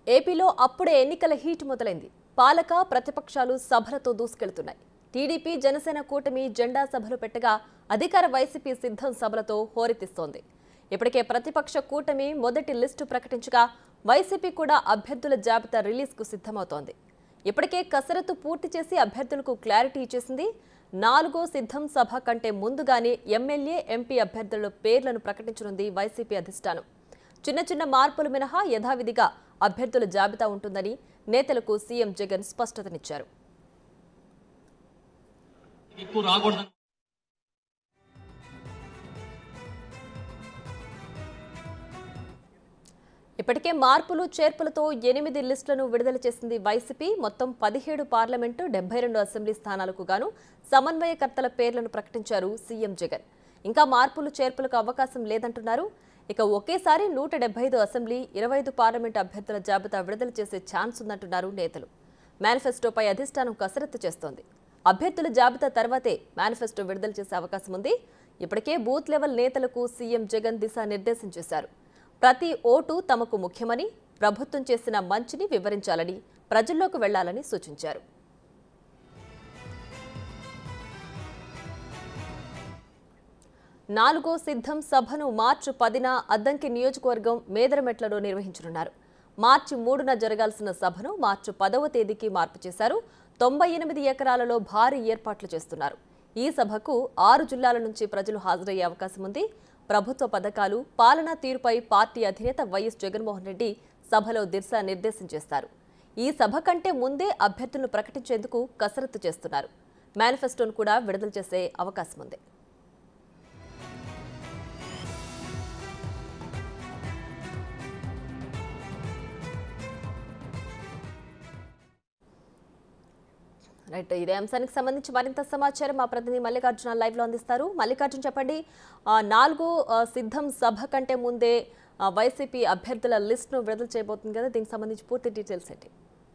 ఏపీలో అప్పుడే ఎన్నికల హీట్ మొదలైంది పాలక ప్రతిపక్షాలు సభలతో దూసుకెళ్తున్నాయి టీడీపీ జనసేన కూటమి జెండా సభలు పెట్టగా అధికార వైసీపీ సిద్ధం సభలతో హోరెత్తిస్తోంది ఇప్పటికే ప్రతిపక్ష కూటమి మొదటి లిస్టు ప్రకటించగా వైసీపీ కూడా అభ్యర్థుల జాబితా రిలీజ్కు సిద్ధమవుతోంది ఇప్పటికే కసరత్తు పూర్తి చేసి అభ్యర్థులకు క్లారిటీ ఇచ్చేసింది నాలుగో సిద్ధం సభ కంటే ముందుగానే ఎమ్మెల్యే ఎంపీ అభ్యర్థుల పేర్లను ప్రకటించనుంది వైసీపీ అధిష్టానం చిన్న చిన్న మార్పులు మినహా యథావిధిగా అభ్యర్థుల జాబితా ఉంటుందని నేతలకు సీఎం జగన్ స్పష్టతనిచ్చారు ఎక్కువ రాకూడదు ఇప్పటికే మార్పులు చేర్పులతో ఎనిమిది లిస్టులను విడుదల చేసింది వైసీపీ మొత్తం పదిహేడు పార్లమెంటు డెబ్బై రెండు అసెంబ్లీ స్థానాలకు గాను సమన్వయకర్తల పేర్లను ప్రకటించారు సీఎం జగన్ ఇంకా మార్పులు చేర్పులకు అవకాశం లేదంటున్నారు ఇక ఒకేసారి నూట డెబ్బై ఐదు అసెంబ్లీ ఇరవై ఐదు పార్లమెంటు అభ్యర్థుల జాబితా విడుదల చేసే ఛాన్స్ ఉందంటున్నారు నేతలు మేనిఫెస్టోపై అధిష్టానం కసరత్తు చేస్తోంది అభ్యర్థుల జాబితా తర్వాతే మేనిఫెస్టో విడుదల చేసే అవకాశం ఉంది ఇప్పటికే బూత్ లెవెల్ నేతలకు సీఎం జగన్ దిశానిర్దేశం చేశారు ప్రతి ఓటు తమకు ముఖ్యమని ప్రభుత్వం చేసిన మంచిని వివరించాలని ప్రజల్లోకి వెళ్లాలని సూచించారు నాలుగో సిద్ధం సభను మార్చి పదిన అద్దంకి నియోజకవర్గం మేదరమెట్లలో నిర్వహించనున్నారు మార్చి మూడున జరగాల్సిన సభను మార్చి పదవ తేదీకి మార్పు చేశారు తొంభై ఎనిమిది ఎకరాలలో భారీ ఏర్పాట్లు చేస్తున్నారు ఈ సభకు ఆరు జిల్లాల నుంచి ప్రజలు హాజరయ్యే అవకాశం ఉంది ప్రభుత్వ పథకాలు పాలనా తీరుపై పార్టీ అధినేత వైఎస్ జగన్మోహన్ రెడ్డి సభలో దిశా నిర్దేశం చేస్తారు ఈ సభ కంటే ముందే అభ్యర్థులను ప్రకటించేందుకు కసరత్తు చేస్తున్నారు మేనిఫెస్టోను కూడా విడుదల చేసే అవకాశం ఉంది రైట్ ఇదే అంశానికి సంబంధించి మరింత సమాచారం మా ప్రతినిధి మల్లికార్జున లైవ్ లో అందిస్తారు మల్లికార్జున చెప్పండి ఆ, నాలుగు ఆ, సిద్ధం సభ కంటే ముందే ఆ, వైసీపీ అభ్యర్థుల లిస్ట్ ను విడుదల చేయబోతుంది కదా దీనికి సంబంధించి పూర్తి డీటెయిల్స్ ఏంటి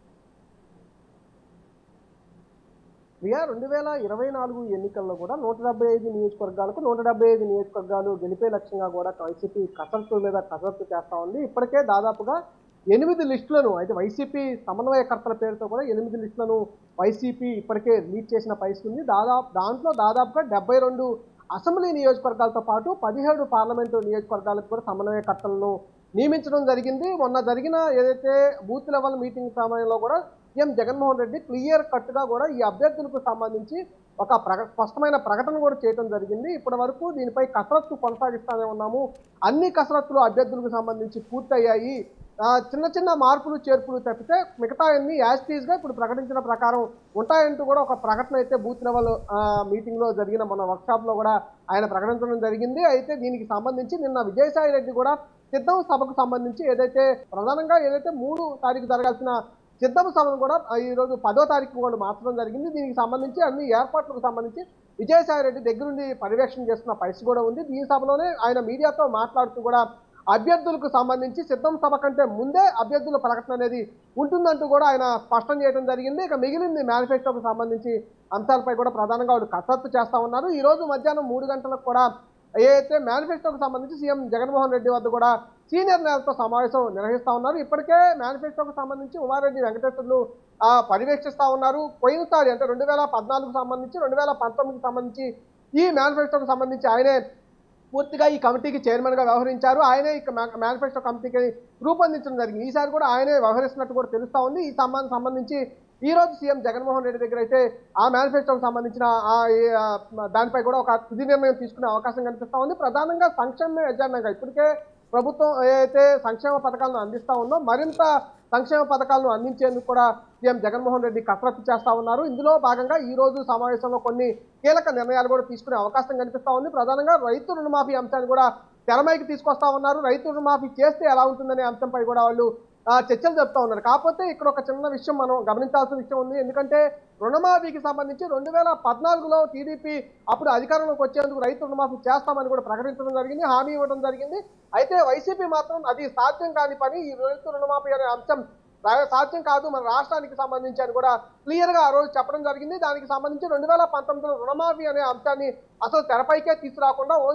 ప్రియా రెండు వేల ఇరవై నాలుగు ఎన్నికల్లో కూడా నూట డెబ్బై ఐదు నియోజకవర్గాలకు నూట డెబ్బై ఐదు నియోజకవర్గాలు గెలిపే లక్ష్యంగా కూడా వైసీపీ కసరత్తు మీద కసరత్తు చేస్తా ఉంది ఇప్పటికే దాదాపుగా ఎనిమిది లిస్టులను అయితే వైసీపీ సమన్వయకర్తల పేరుతో కూడా ఎనిమిది లిస్టులను వైసీపీ ఇప్పటికే రిలీజ్ చేసిన పరిస్థితి ఉంది దాదాపు దాంట్లో దాదాపుగా డెబ్బై రెండు అసెంబ్లీ నియోజకవర్గాలతో పాటు పదిహేడు పార్లమెంటు నియోజకవర్గాలకు కూడా సమన్వయకర్తలను నియమించడం జరిగింది మొన్న జరిగిన ఏదైతే బూత్ లెవెల్ మీటింగ్ సమయంలో కూడా సీఎం జగన్మోహన్ రెడ్డి క్లియర్ కట్గా కూడా ఈ అభ్యర్థులకు సంబంధించి ఒక ప్రక స్పష్టమైన ప్రకటన కూడా చేయడం జరిగింది ఇప్పటి వరకు దీనిపై కసరత్తు కొనసాగిస్తానే ఉన్నాము అన్ని కసరత్తులు అభ్యర్థులకు సంబంధించి పూర్తయ్యాయి ఆ, చిన్న చిన్న మార్పులు చేర్పులు తప్పితే మిగతా అన్ని యాజ్ గా ఇప్పుడు ప్రకటించిన ప్రకారం ఉంటాయంటూ కూడా ఒక ప్రకటన అయితే బూత్ లెవెల్ మీటింగ్ లో జరిగిన మన వర్క్షాప్ లో కూడా ఆయన ప్రకటించడం జరిగింది అయితే దీనికి సంబంధించి నిన్న విజయసాయి రెడ్డి కూడా సిద్ధం సభకు సంబంధించి ఏదైతే ప్రధానంగా ఏదైతే మూడు తారీఖు జరగాల్సిన సిద్ధం సభను కూడా ఆ, ఈ రోజు పదో తారీఖు కూడా మార్చడం జరిగింది దీనికి సంబంధించి అన్ని ఏర్పాట్లకు సంబంధించి విజయసాయి రెడ్డి దగ్గరుండి పర్యవేక్షణ చేస్తున్న పరిస్థితి కూడా ఉంది ఈ సభలోనే ఆయన మీడియాతో మాట్లాడుతూ కూడా అభ్యర్థులకు సంబంధించి సిద్ధం సభ కంటే ముందే అభ్యర్థుల ప్రకటన అనేది ఉంటుందంటూ కూడా ఆయన స్పష్టం చేయడం జరిగింది ఇక మిగిలింది మేనిఫెస్టోకు సంబంధించి అంశాలపై కూడా ప్రధానంగా వాళ్ళు కసరత్తు చేస్తా ఉన్నారు ఈ రోజు మధ్యాహ్నం మూడు గంటలకు కూడా ఏదైతే మేనిఫెస్టోకు సంబంధించి సీఎం జగన్మోహన్ రెడ్డి వద్ద కూడా సీనియర్ నేతలతో సమావేశం నిర్వహిస్తా ఉన్నారు ఇప్పటికే మేనిఫెస్టోకు సంబంధించి ఉమారెడ్డి వెంకటేశ్వర్లు ఆ, పర్యవేక్షిస్తా ఉన్నారు పోయినసారి అంటే రెండు వేల పద్నాలుగు సంబంధించి రెండు వేల పంతొమ్మిదికి సంబంధించి ఈ మేనిఫెస్టోకు సంబంధించి ఆయనే పూర్తిగా ఈ కమిటీకి చైర్మన్ గా వ్యవహరించారు ఆయనే ఇక మేనిఫెస్టో కమిటీకి రూపొందించడం జరిగింది ఈసారి కూడా ఆయనే వ్యవహరిస్తున్నట్టు కూడా తెలుస్తా ఉంది ఈ సంబంధం సంబంధించి ఈ రోజు సీఎం జగన్మోహన్ రెడ్డి దగ్గర అయితే ఆ మేనిఫెస్టోకి సంబంధించిన ఆ ఈ, ఆ, దానిపై కూడా ఒక తుది నిర్ణయం తీసుకునే అవకాశం కనిపిస్తా ఉంది ప్రధానంగా సంక్షేమ ఎజెండాగా ఇప్పటికే ప్రభుత్వం ఏదైతే సంక్షేమ పథకాలను అందిస్తా ఉందో మరింత సంక్షేమ పథకాలను అందించేందుకు కూడా సీఎం జగన్మోహన్ రెడ్డి కసరత్తు చేస్తా ఉన్నారు ఇందులో భాగంగా ఈ రోజు సమావేశంలో కొన్ని కీలక నిర్ణయాలు కూడా తీసుకునే అవకాశం కనిపిస్తా ఉంది ప్రధానంగా రైతు రుణమాఫీ అంశాన్ని కూడా తెరమైకి తీసుకొస్తా ఉన్నారు రైతు రుణమాఫీ చేస్తే ఎలా ఉంటుందనే అంశంపై కూడా వాళ్ళు ఆ, చర్చలు చెప్తా ఉన్నారు కాకపోతే ఇక్కడ ఒక చిన్న విషయం మనం గమనించాల్సిన విషయం ఉంది ఎందుకంటే రుణమాఫీకి సంబంధించి రెండు వేల పద్నాలుగులో టీడీపీ అప్పుడు అధికారంలోకి వచ్చేందుకు రైతు రుణమాఫీ చేస్తామని కూడా ప్రకటించడం జరిగింది హామీ ఇవ్వడం జరిగింది అయితే వైసీపీ మాత్రం అది సాధ్యం కాని పని ఈ రైతు రుణమాఫీ అనే అంశం రా- సాధ్యం కాదు మన రాష్ట్రానికి సంబంధించి అని కూడా క్లియర్ గా ఆ రోజు చెప్పడం జరిగింది దానికి సంబంధించి రెండు వేల పంతొమ్మిదిలో రుణమాఫీ అనే అంశాన్ని అసలు తెరపైకే తీసుకురాకుండా ఓన్లీ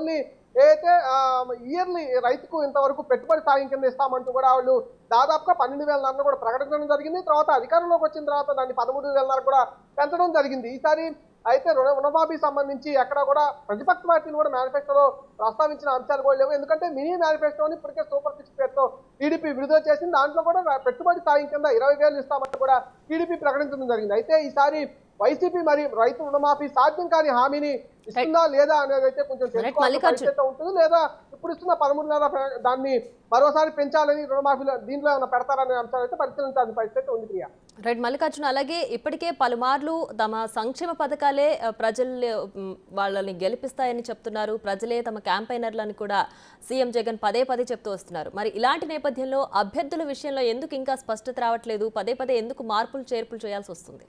ఏదైతే ఇయర్లీ రైతుకు ఇంతవరకు పెట్టుబడి సాయం కింద ఇస్తామంటూ కూడా వాళ్ళు దాదాపుగా పన్నెండు వేల నర కూడా ప్రకటించడం జరిగింది తర్వాత అధికారంలోకి వచ్చిన తర్వాత దాన్ని పదమూడు వేల నర కూడా పెంచడం జరిగింది ఈసారి అయితే రుణ రుణమాఫీ సంబంధించి ఎక్కడ కూడా ప్రతిపక్ష పార్టీలు కూడా మేనిఫెస్టోలో ప్రస్తావించిన అంశాలు కూడా లేవు ఎందుకంటే మినీ మేనిఫెస్టోని ఇప్పటికే సూపర్ సిక్స్ పేరుతో టీడీపీ విడుదల చేసింది దాంట్లో కూడా రా- పెట్టుబడి సాయం కింద ఇరవై వేలు ఇస్తామంటూ కూడా టీడీపీ ప్రకటించడం జరిగింది అయితే ఈసారి వైసీపీ మరి రైతు రుణమాఫీ సాధ్యం కాని హామీని ఇస్తుందా లేదా అనేది అయితే కొంచెం తెలుసుకోవాల్సిన మల్లికార్జున్. పరిస్థితి ఉంటుంది లేదా ఇప్పుడు ఇస్తున్న పదమూడున్నర ప్ర- దాన్ని మరోసారి పెంచాలని రుణమాఫీలో దీంట్లో ఏమైనా పెడతారనే అంశాలు అయితే పరిశీలించాల్సిన పరిస్థితి ఉంది ప్రియా రైట్ మల్లికార్జున అలాగే ఇప్పటికే పలుమార్లు తమ సంక్షేమ పథకాలే ఆ, ప్రజలు ఉమ్, వాళ్ళని గెలిపిస్తాయని చెప్తున్నారు ప్రజలే తమ క్యాంపైనర్లని కూడా సీఎం జగన్ పదే పదే చెప్తూ వస్తున్నారు మరి ఇలాంటి నేపథ్యంలో అభ్యర్థుల విషయంలో ఎందుకు ఇంకా స్పష్టత రావట్లేదు పదే పదే ఎందుకు మార్పులు చేర్పులు చేయాల్సి వస్తుంది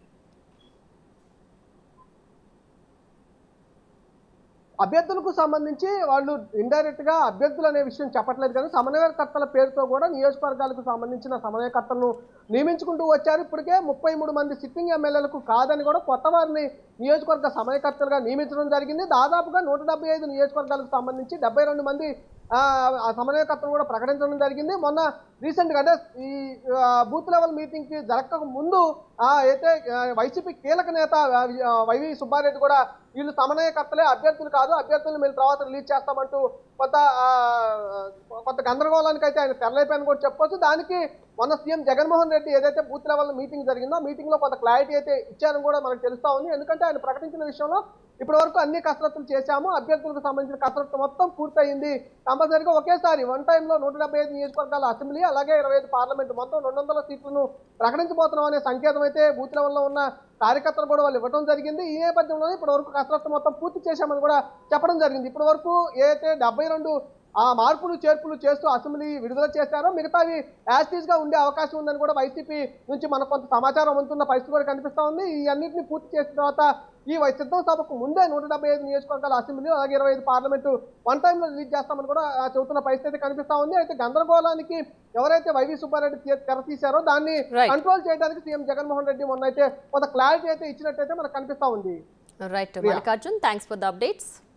అభ్యర్థులకు సంబంధించి వాళ్ళు ఇండైరెక్ట్ గా అభ్యర్థులు అనే విషయం చెప్పట్లేదు కానీ సమన్వయకర్తల పేరుతో కూడా నియోజకవర్గాలకు సంబంధించిన సమన్వయకర్తలను నియమించుకుంటూ వచ్చారు ఇప్పటికే ముప్పై మూడు మంది సిట్టింగ్ ఎమ్మెల్యేలకు కాదని కూడా కొత్త వారిని నియోజకవర్గ సమన్వయకర్తలుగా నియమించడం జరిగింది దాదాపుగా నూట డెబ్బై ఐదు నియోజకవర్గాలకు సంబంధించి డెబ్బై రెండు మంది ఆ, ఆ సమన్వయకర్తలు కూడా ప్రకటించడం జరిగింది మొన్న రీసెంట్ గా అంటే ఈ ఆ, బూత్ లెవెల్ మీటింగ్ కి జరగక ముందు ఆ, అయితే ఆ, వైసీపీ కీలక నేత ఆ, ఆ, వైవి సుబ్బారెడ్డి కూడా వీళ్ళు సమన్వయకర్తలే అభ్యర్థులు కాదు అభ్యర్థులను మేము తర్వాత రిలీజ్ చేస్తామంటూ కొంత ఆ, కొంత గందరగోళానికి అయితే ఆయన తెరలేపాయని కూడా చెప్పొచ్చు దానికి మొన్న సీఎం జగన్మోహన్ రెడ్డి ఏదైతే బూత్ లెవెల్ మీటింగ్ జరిగిందో ఆ మీటింగ్ లో కొంత క్లారిటీ అయితే ఇచ్చారని కూడా మనకు తెలుస్తా ఉంది ఎందుకంటే ఆయన ప్రకటించిన విషయంలో ఇప్పటి వరకు అన్ని కసరత్తులు చేశాము అభ్యర్థులకు సంబంధించిన కసరత్తు మొత్తం పూర్తయింది కంపల్సరీగా ఒకేసారి వన్ టైంలో నూట డెబ్బై ఐదు నియోజకవర్గాల అసెంబ్లీ అలాగే ఇరవై ఐదు పార్లమెంట్ మొత్తం రెండు వందల సీట్లను ప్రకటించబోతున్నాం అనే సంకేతం అయితే బూత్ లెవెల్లో ఉన్న కార్యకర్తలు కూడా వాళ్ళు ఇవ్వడం జరిగింది ఈ నేపథ్యంలో ఇప్పటి వరకు కసరత్తు మొత్తం పూర్తి చేశామని కూడా చెప్పడం జరిగింది ఇప్పటి వరకు ఏదైతే డెబ్బై రెండు ఆ మార్పులు చేర్పులు చేస్తూ అసెంబ్లీ విడుదల చేశారో మిగతావి యాస్టీస్ గా ఉండే అవకాశం ఉందని కూడా వైసీపీ నుంచి మనకు కొంత సమాచారం అందుతున్న పరిస్థితి కూడా కనిపిస్తా ఉంది ఈ అన్నింటినీ పూర్తి చేసిన తర్వాత ఈ వై- సిద్ధం సభకు ముందే నూట డెబ్బై ఐదు నియోజకవర్గాల అసెంబ్లీ అలాగే ఇరవై ఐదు పార్లమెంటు వన్ టైంలో రిలీజ్ చేస్తామని కూడా ఆ, చెబుతున్న పరిస్థితి కనిపిస్తా ఉంది అయితే గందరగోళానికి ఎవరైతే వైవి సుబ్బారెడ్డి తె- తెర తీశారో దాన్ని Right. కంట్రోల్ చేయడానికి సీఎం జగన్మోహన్ రెడ్డి మొన్న అయితే కొంత క్లారిటీ అయితే ఇచ్చినట్టయితే మనకు కనిపిస్తా ఉంది right Mallikarjun thanks for the updates